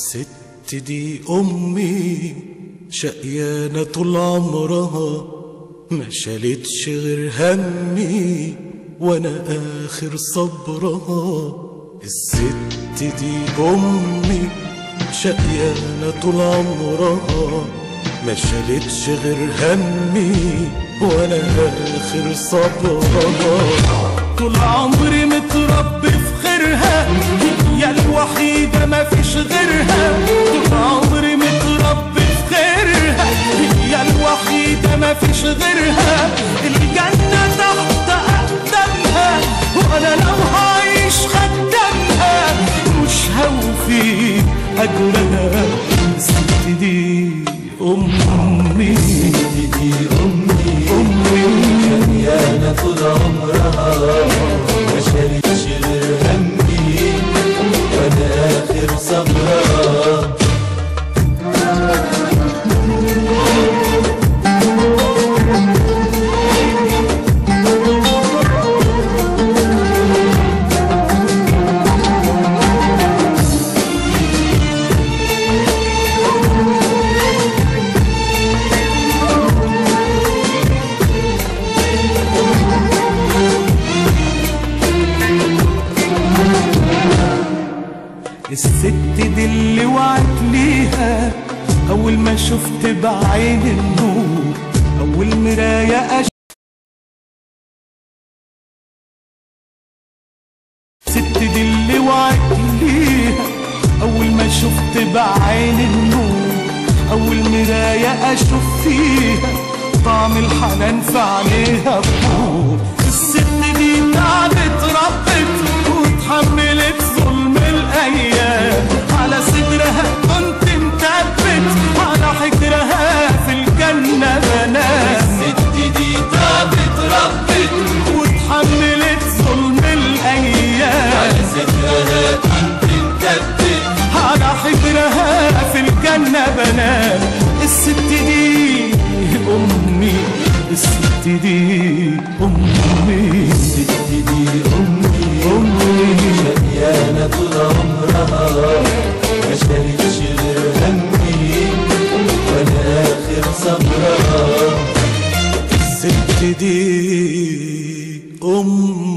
الست دي أمي شقيانة طول عمرها ما شالتش غير همي وأنا آخر صبرها الست دي أمي شقيانة طول عمرها ما شالتش غير همي وأنا آخر صبرها طول عمري متربي في خيرها هي الوحيدة ما فيش غيرها طول عمري متربي في خيرها هي الوحيدة ما فيش غيرها الجنة تحت أقدامها وأنا لو هعيش خدامها مش هوفي أجرها الست دي أمي دي أمي أمي شقيانة طول عمرها ما شالتش غير همي وأنا آخر صبرها الست دي اللي وعت ليها أول ما شفت بعين النور أول مراية أش الست دي اللي وعت ليها أول ما شفت بعين النور أول مراية أشوف فيها طعم الحنان في عينيها بحور الست دي تعبت ربت وتحملت ظلم الأيام على صدرها كنت مثبت على حجرها في الجنة بنام الست دي تعبت ربت وتحملت ظلم الأيام على صدرها كنت مكبت على حجرها في الجنة بنام الست دي أمي الست دي أمي الست دي أمي أمي شقيانة طول عمرها ما شالتش غير همي وأنا آخر صبرها الست دي أمي